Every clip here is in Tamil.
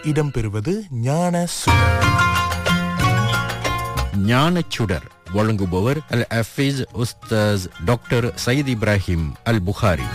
இடம்பெறுவது ஞான சுடர் ஞானச்சுடர் வழங்குபவர் அல் அஃபீஸ் உஸ்தாஸ் டாக்டர் சயீத் இப்ராஹிம் அல் புகாரி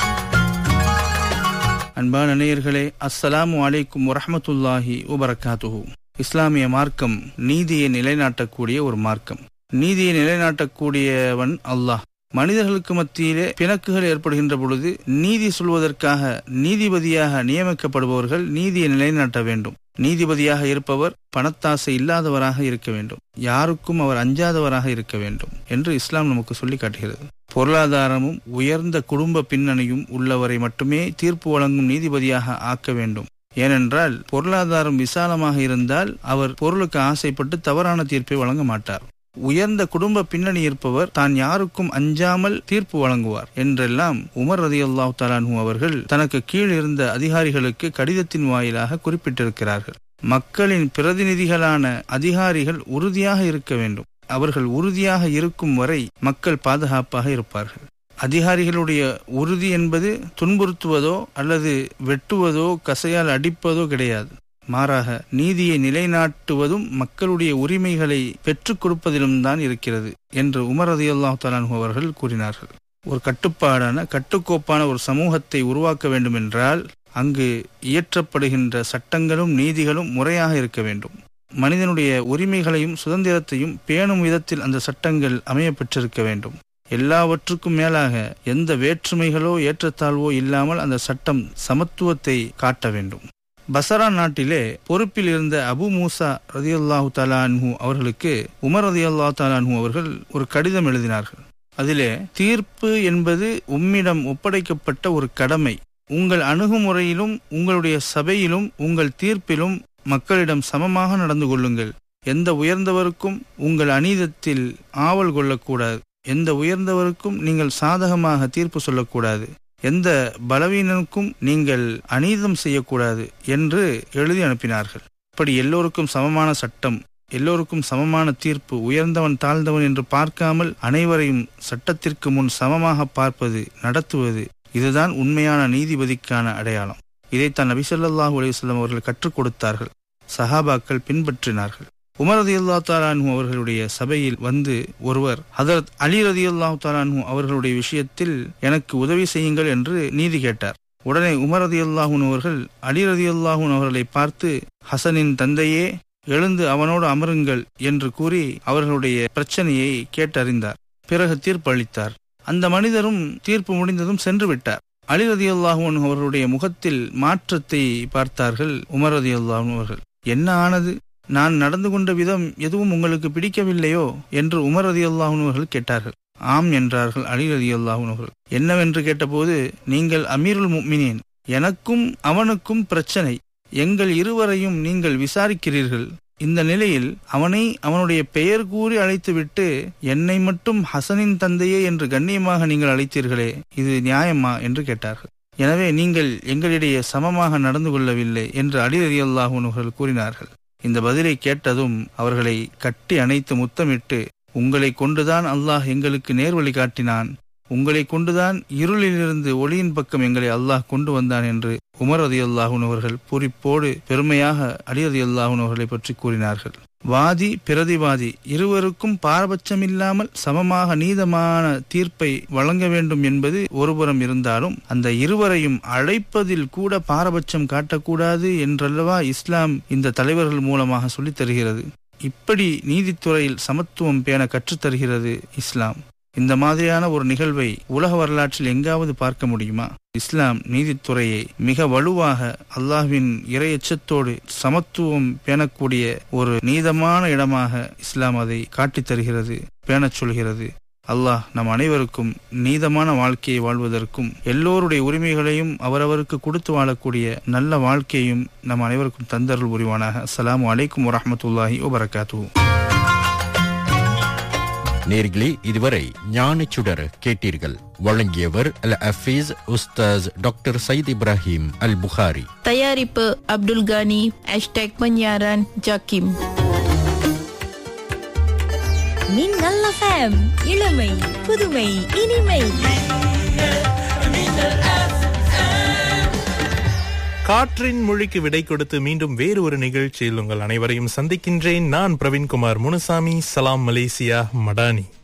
அன்பான நேயர்களே அஸ்ஸலாமு அலைக்கும் வரஹ்மத்துல்லாஹி வபரகாத்துஹு இஸ்லாமிய மார்க்கம் நீதியை நிலைநாட்டக்கூடிய ஒரு மார்க்கம் நீதியை நிலைநாட்டக்கூடியவன் அல்லாஹ் மனிதர்களுக்கு மத்தியிலே பிணக்குகள் ஏற்படுகின்ற பொழுது நீதி சொல்வதற்காக நீதிபதியாக நியமிக்கப்படுபவர்கள் நீதியை நிலைநாட்ட வேண்டும் நீதிபதியாக இருப்பவர் பணத்தாசை இல்லாதவராக இருக்க வேண்டும் யாருக்கும் அவர் அஞ்சாதவராக இருக்க வேண்டும் என்று இஸ்லாம் நமக்கு சொல்லி காட்டுகிறது பொருளாதாரமும் உயர்ந்த குடும்ப பின்னணியும் உள்ளவரை மட்டுமே தீர்ப்பு வழங்கும் நீதிபதியாக ஆக்க வேண்டும் ஏனென்றால் பொருளாதாரம் விசாலமாக இருந்தால் அவர் பொருளுக்கு ஆசைப்பட்டு தவறான தீர்ப்பை வழங்க மாட்டார் உயர்ந்த குடும்ப பின்னணி இருப்பவர் தான் யாருக்கும் அஞ்சாமல் தீர்ப்பு வழங்குவார் என்றெல்லாம் உமர் ரதி அல்லாஹ் தலானு அவர்கள் தனக்கு கீழ் இருந்த அதிகாரிகளுக்கு கடிதத்தின் வாயிலாக குறிப்பிட்டிருக்கிறார்கள் மக்களின் பிரதிநிதிகளான அதிகாரிகள் உறுதியாக இருக்க வேண்டும் அவர்கள் உறுதியாக இருக்கும் வரை மக்கள் பாதுகாப்பாக இருப்பார்கள் அதிகாரிகளுடைய உறுதி என்பது துன்புறுத்துவதோ அல்லது வெட்டுவதோ கசையால் அடிப்பதோ கிடையாது மாறாக நீதியை நிலைநாட்டுவதும் மக்களுடைய உரிமைகளை பெற்றுக் கொடுப்பதிலும் தான் இருக்கிறது என்று உமர் ரதி அல்லாஹ் அவர்கள் கூறினார்கள் ஒரு கட்டுப்பாடான கட்டுக்கோப்பான ஒரு சமூகத்தை உருவாக்க வேண்டும் என்றால் அங்கு இயற்றப்படுகின்ற சட்டங்களும் நீதிகளும் முறையாக இருக்க வேண்டும் மனிதனுடைய உரிமைகளையும் சுதந்திரத்தையும் பேணும் விதத்தில் அந்த சட்டங்கள் அமைய பெற்றிருக்க வேண்டும் எல்லாவற்றுக்கும் மேலாக எந்த வேற்றுமைகளோ ஏற்றத்தாழ்வோ இல்லாமல் அந்த சட்டம் சமத்துவத்தை காட்ட வேண்டும் பசரா நாட்டிலே பொறுப்பில் இருந்த அபு மூசா ரதியுல்லாஹு தாலான்ஹூ அவர்களுக்கு உமர் ரதியுல்லாஹு தாலான்ஹூ அவர்கள் ஒரு கடிதம் எழுதினார்கள் அதிலே தீர்ப்பு என்பது உம்மிடம் ஒப்படைக்கப்பட்ட ஒரு கடமை உங்கள் அணுகுமுறையிலும் உங்களுடைய சபையிலும் உங்கள் தீர்ப்பிலும் மக்களிடம் சமமாக நடந்து கொள்ளுங்கள் எந்த உயர்ந்தவருக்கும் உங்கள் அநீதத்தில் ஆவல் கொள்ளக்கூடாது எந்த உயர்ந்தவருக்கும் நீங்கள் சாதகமாக தீர்ப்பு சொல்லக்கூடாது எந்த பலவீனனுக்கும் நீங்கள் அநீதம் செய்யக்கூடாது என்று எழுதி அனுப்பினார்கள் இப்படி எல்லோருக்கும் சமமான சட்டம் எல்லோருக்கும் சமமான தீர்ப்பு உயர்ந்தவன் தாழ்ந்தவன் என்று பார்க்காமல் அனைவரையும் சட்டத்திற்கு முன் சமமாக பார்ப்பது நடத்துவது இதுதான் உண்மையான நீதிபதிக்கான அடையாளம் இதைத்தான் நபிசல்லாஹு அலையுஸ்லம் அவர்கள் கற்றுக் கொடுத்தார்கள் சஹாபாக்கள் பின்பற்றினார்கள் உமர் ரதி அல்லா தாலானு அவர்களுடைய சபையில் வந்து ஒருவர் ஹதரத் அலி ரதி அல்லாஹு தாலானு அவர்களுடைய விஷயத்தில் எனக்கு உதவி செய்யுங்கள் என்று நீதி கேட்டார் உடனே உமர் ரதி அல்லாஹூன் அவர்கள் அலி ரதி அல்லாஹூன் அவர்களை பார்த்து ஹசனின் தந்தையே எழுந்து அவனோடு அமருங்கள் என்று கூறி அவர்களுடைய பிரச்சனையை கேட்டறிந்தார் பிறகு தீர்ப்பு அளித்தார் அந்த மனிதரும் தீர்ப்பு முடிந்ததும் சென்று விட்டார் அலி ரதி அல்லாஹூன் அவர்களுடைய முகத்தில் மாற்றத்தை பார்த்தார்கள் உமர் ரதி அல்லாஹூன் அவர்கள் என்ன ஆனது நான் நடந்து கொண்ட விதம் எதுவும் உங்களுக்கு பிடிக்கவில்லையோ என்று உமர் ரதி அல்லாஹூன் அவர்கள் கேட்டார்கள் ஆம் என்றார்கள் அலி ரதி அல்லாஹூன் அவர்கள் என்னவென்று கேட்டபோது நீங்கள் அமீருல் முக்மினேன் எனக்கும் அவனுக்கும் பிரச்சனை எங்கள் இருவரையும் நீங்கள் விசாரிக்கிறீர்கள் இந்த நிலையில் அவனை அவனுடைய பெயர் கூறி அழைத்துவிட்டு என்னை மட்டும் ஹசனின் தந்தையே என்று கண்ணியமாக நீங்கள் அழைத்தீர்களே இது நியாயமா என்று கேட்டார்கள் எனவே நீங்கள் எங்களிடையே சமமாக நடந்து கொள்ளவில்லை என்று அலி அலி அல்லாஹூன் கூறினார்கள் இந்த பதிலை கேட்டதும் அவர்களை கட்டி அணைத்து முத்தமிட்டு உங்களை கொண்டுதான் அல்லாஹ் எங்களுக்கு நேர்வழி காட்டினான் உங்களை கொண்டுதான் இருளிலிருந்து ஒளியின் பக்கம் எங்களை அல்லாஹ் கொண்டு வந்தான் என்று உமர் அதி அல்லாஹூன் அவர்கள் பூரிப்போடு பெருமையாக அலி அதி அல்லாஹூன் அவர்களை பற்றி கூறினார்கள் வாதி பிரதிவாதி இருவருக்கும் பாரபட்சமில்லாமல் சமமாக நீதமான தீர்ப்பை வழங்க வேண்டும் என்பது ஒருபுறம் இருந்தாலும் அந்த இருவரையும் அழைப்பதில் கூட பாரபட்சம் காட்டக்கூடாது என்றல்லவா இஸ்லாம் இந்த தலைவர்கள் மூலமாக சொல்லித் தருகிறது இப்படி நீதித்துறையில் சமத்துவம் பேண கற்றுத்தருகிறது இஸ்லாம் இந்த மாதிரியான ஒரு நிகழ்வை உலக வரலாற்றில் எங்காவது பார்க்க முடியுமா இஸ்லாம் நீதித்துறையை மிக வலுவாக அல்லாஹ்வின் இரையச்சத்தோடு சமத்துவம் பேணக்கூடிய ஒரு நீதமான இடமாக இஸ்லாம் அதை காட்டித் தருகிறது பேணச் சொல்கிறது அல்லாஹ் நம் அனைவருக்கும் நீதமான வாழ்க்கையை வாழ்வதற்கும் எல்லோருடைய உரிமைகளையும் அவரவருக்கு கொடுத்து வாழக்கூடிய நல்ல வாழ்க்கையும் நம் அனைவருக்கும் தந்தருள் புரிவானாக அஸ்ஸலாமு அலைக்கும் வரஹமத்துல்லாஹி வபரகாத்து நேர்களே இதுவரை ஞானச்சுடர் கேட்டீர்கள் வழங்கியவர் அல் அஃபீஸ் உஸ்தாஸ் டாக்டர் சயீத் இப்ராஹிம் அல் புகாரி தயாரிப்பு அப்துல் கானி ஹேஷ்டேக் பன்யாரான் ஜாக்கிம் மின்னல் எஃப்எம் இளமை புதுமை இனிமை காற்றின் மொழிக்கு விடை கொடுத்து மீண்டும் வேறு ஒரு நிகழ்ச்சியில் உங்கள் அனைவரையும் சந்திக்கின்றேன் நான் பிரவீன்குமார் முனுசாமி சலாம் மலேசியா மடானி